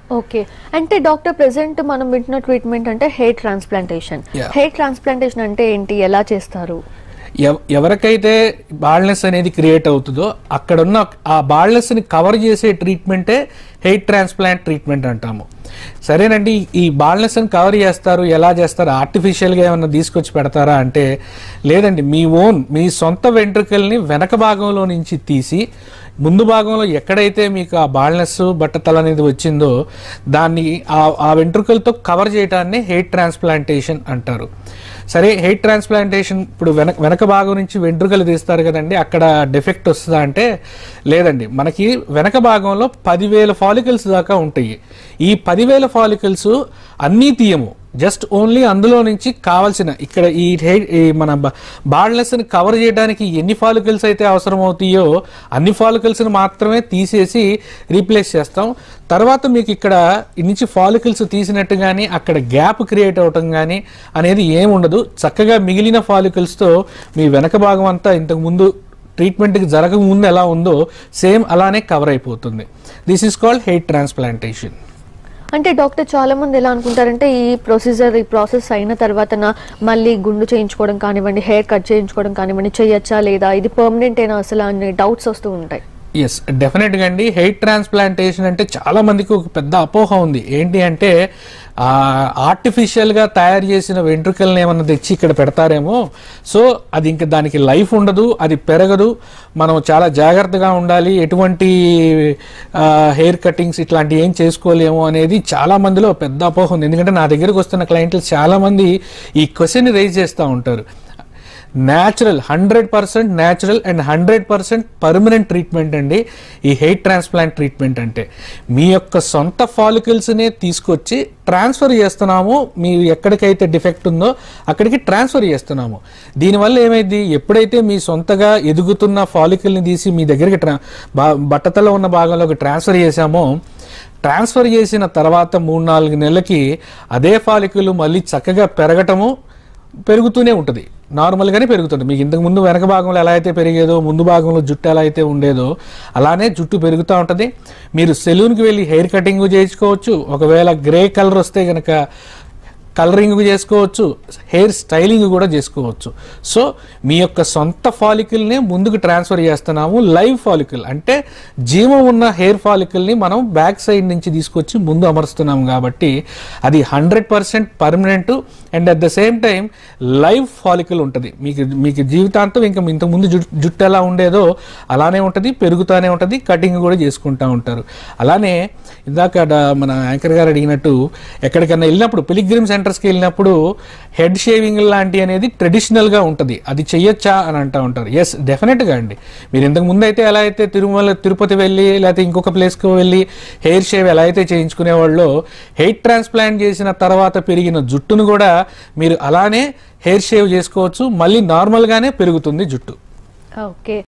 Okay అంటే doctor present మనం వింటున్న ట్రీట్మెంట్ అంటే hair transplantation Yeah. Hair transplantation అంటే ఏంటి ఎలా చేస్తారు ఎవ- ఎవరికైతే బాల్నెస్ అనేది క్రియేట్ అవుతుందో అక్కడున్న ఆ బాల్నెస్ ని కవర్ చేసే ట్రీట్మెంటే హెయిర్ ట్రాన్స్ప్లాంట్ ట్రీట్మెంట్ అంటాము సరేనండి ఈ బాల్నెస్ ని కవర్ చేస్తారు ఎలా చేస్తారు ఆర్టిఫిషియల్ గా ఏమన్నా తీసుకొచ్చి పెడతారా అంటే లేదండి మీ ఓన్ మీ సొంత వెంట్రుకల్ని వెనక భాగంలో నుంచి తీసి ముందు భాగంలో ఎక్కడైతే మీకు ఆ బాల్నెస్ బట్టతల అనేది వచ్చిందో దాన్ని ఆ ఆ వెంట్రుకలతో కవర్ చేయడాన్ని హెయిర్ ట్రాన్స్ప్లాంటేషన్ అంటారు సరే హెయిర్ ట్రాన్స్ప్లాంటేషన్ ఇప్పుడు వెనక వెనక భాగం నుంచి వెంట్రుకలు తీస్తారు కదండి అక్కడ డిఫెక్ట్ వస్తుందా అంటే లేదండి మనకి వెనక భాగంలో పదివేల ఫాలికల్స్ దాకా ఉంటాయి ఈ పదివేల ఫాలికల్స్ అన్నీ తీయము జస్ట్ ఓన్లీ అందులో నుంచి కావాల్సిన ఇక్కడ ఈ హెయిర్ ఈ మన బాడ్లెస్ ని కవర్ చేయడానికి ఎన్ని ఫాలికల్స్ అయితే అవసరం అవుతాయో అన్ని ఫాలికల్స్ ని మాత్రమే తీసేసి రీప్లేస్ చేస్తాం తర్వాత మీకు ఇక్కడ ఈ నుంచి ఫాలికల్స్ తీసినట్టు కానీ అక్కడ గ్యాప్ క్రియేట్ అవటం కానీ అనేది ఏమి ఉండదు చక్కగా మిగిలిన ఫాలికల్స్ తో మీ వెనక భాగం అంతా ఇంతకు ముందు ట్రీట్మెంట్కి జరగక ముందు ఎలా ఉందో సేమ్ అలానే కవర్ అయిపోతుంది this is called hair transplantation అంటే డాక్టర్ చాలా మంది ఎలా అనుకుంటారంటే ఈ ప్రొసీజర్ ఈ ప్రాసెస్ అయిన తర్వాత మళ్ళీ గుండు చేయించుకోవడం కానివ్వండి హెయిర్ కట్ చేయించుకోవడం కానివ్వండి చేయొచ్చా లేదా ఇది పర్మనెంట్ అయినా అసలు అనే డౌట్స్ వస్తూ ఉంటాయి ఎస్ డెఫినెట్గా అండి హెయిర్ ట్రాన్స్ప్లాంటేషన్ అంటే చాలా మందికి ఒక పెద్ద అపోహ ఉంది ఏంటి అంటే ఆర్టిఫిషియల్గా తయారు చేసిన వెంట్రుకల్ని ఏమన్నా తెచ్చి ఇక్కడ పెడతారేమో సో అది ఇంకా దానికి లైఫ్ ఉండదు అది పెరగదు మనం చాలా జాగ్రత్తగా ఉండాలి ఎటువంటి హెయిర్ కటింగ్స్ ఇట్లాంటివి ఏం చేసుకోలేము అనేది చాలా మందిలో పెద్ద అపోహ ఉంది ఎందుకంటే నా దగ్గరకు వస్తున్న క్లయింట్లు చాలా మంది ఈ క్వశ్చన్ రైజ్ చేస్తూ ఉంటారు natural hundred percent natural and hundred percent permanent treatment అండి ఈ హెయిర్ ట్రాన్స్ప్లాంట్ ట్రీట్మెంట్ అంటే మీ యొక్క సొంత ఫాలికల్స్నే తీసుకొచ్చి ట్రాన్స్ఫర్ చేస్తున్నాము మీ ఎక్కడికైతే డిఫెక్ట్ ఉందో అక్కడికి ట్రాన్స్ఫర్ చేస్తున్నాము దీనివల్ల ఏమైంది ఎప్పుడైతే మీ సొంతగా ఎదుగుతున్న ఫాలికల్ని తీసి మీ దగ్గరికి ట్రా బా బట్టతలో ఉన్న భాగంలోకి ట్రాన్స్ఫర్ చేశామో ట్రాన్స్ఫర్ చేసిన తర్వాత మూడు నాలుగు నెలలకి అదే ఫాలికలు మళ్ళీ చక్కగా పెరగటము పెరుగుతూనే ఉంటుంది నార్మల్గానే పెరుగుతుంది మీకు ఇంతకు ముందు వెనక భాగంలో ఎలా అయితే పెరిగేదో ముందు భాగంలో జుట్టు ఎలా అయితే ఉండేదో అలానే జుట్టు పెరుగుతూ ఉంటుంది మీరు సెలూన్కి వెళ్ళి హెయిర్ కటింగ్ చేయించుకోవచ్చు ఒకవేళ గ్రే కలర్ వస్తే కనుక కలరింగ్ చేసుకోవచ్చు హెయిర్ స్టైలింగ్ కూడా చేసుకోవచ్చు సో మీ యొక్క సొంత ఫాలికల్ని ముందుకు ట్రాన్స్ఫర్ చేస్తున్నాము లైవ్ ఫాలికల్ అంటే జీవం ఉన్న హెయిర్ ఫాలికల్ని మనం బ్యాక్ సైడ్ నుంచి తీసుకొచ్చి ముందు అమరుస్తున్నాం కాబట్టి అది hundred percent permanent and at the same time live follicle ఉంటుంది మీకు మీకు జీవితాంతం ఇంకా ఇంతకు ముందు జుట్టు జుట్టు ఎలా ఉండేదో అలానే ఉంటుంది పెరుగుతూనే ఉంటుంది కటింగ్ కూడా చేసుకుంటూ ఉంటారు అలానే ఇందాక డా- మన యాంకర్ గారు అడిగినట్టు ఎక్కడికన్నా వెళ్ళినప్పుడు పిలిగ్రిమ్ సెంటర్స్కి వెళ్ళినప్పుడు హెడ్ షేవింగ్ లాంటి అనేది ట్రెడిషనల్గా ఉంటుంది అది చెయ్యొచ్చా అని అంటూ ఉంటారు ఎస్ డెఫినెట్గా అండి మీరు ఇంతకు ముందు అయితే ఎలా అయితే తిరుమల తిరుపతి వెళ్ళి లేకపోతే ఇంకొక ప్లేస్కి వెళ్ళి హెయిర్ షేవ్ ఎలా అయితే చేయించుకునేవాళ్ళో హెయిర్ ట్రాన్స్ప్లాంట్ చేసిన తర్వాత పెరిగిన జుట్టును కూడా మీరు అలానే హెయిర్ షేవ్ చేసుకోవచ్చు మళ్ళీ నార్మల్గానే పెరుగుతుంది జుట్టు ఓకే